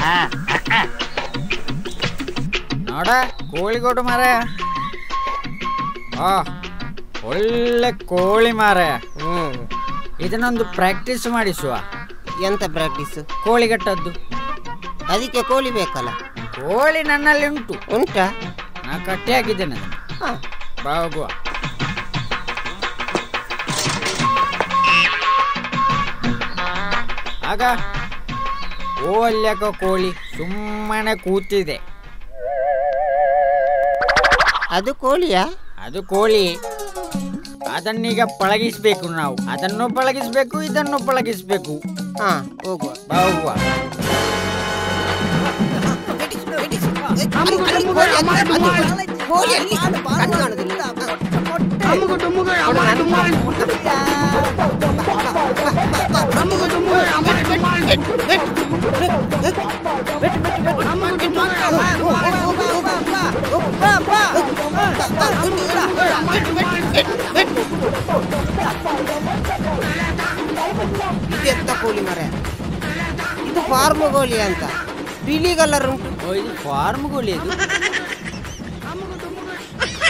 ನೋಡ ಕೋಳಿ ಕೊಡು ಮಾರ ಆ ಒಳ್ಳೆ ಕೋಳಿ ಮಾರ ಹ್ಮ್ ಇದನ್ನೊಂದು ಪ್ರಾಕ್ಟೀಸ್ ಮಾಡಿಸುವ ಎಂತ ಪ್ರಾಕ್ಟೀಸ್ ಕೋಳಿ ಕಟ್ಟದ್ದು ಅದಕ್ಕೆ ಕೋಳಿ ಬೇಕಲ್ಲ ಕೋಳಿ ನನ್ನಲ್ಲಿ ಉಂಟು ಉಂಟಾ ನಾ ಕಟ್ಟಿ ಹಾಕಿದ್ದೇನೆ ಅದನ್ನು. ಹಾ ಬಾ ಹೋಗುವ ಆಗ ಓ ಅಲ್ಯಾಕ ಕೋಳಿ ಸುಮ್ಮನೆ ಕೂತಿದೆ ಅದು ಕೋಳಿಯಾ ಅದು ಕೋಳಿ ಅದನ್ನೀಗ ಪಳಗಿಸ್ಬೇಕು ನಾವು ಅದನ್ನು ಪಳಗಿಸ್ಬೇಕು ಇದನ್ನು ಪಳಗಿಸ್ಬೇಕು ಹಾ ಹೋಗುವ ಬಾ ಹೋಗುವ ಕೋಳಿ ಅಲ್ಲಿ ಕಣ್ಣು ಕಾಣುದಿಲ್ಲ. ಇದೆಂತ ಕೋಳಿ ಮರ ಇದು ಫಾರ್ಮ್ ಕೋಳಿ ಅಂತ ಬಿಳಿ ಕಲರ್ ಉಂಟು ಓ, ಇದು ಫಾರ್ಮ್ ಕೋಳಿ ಇದು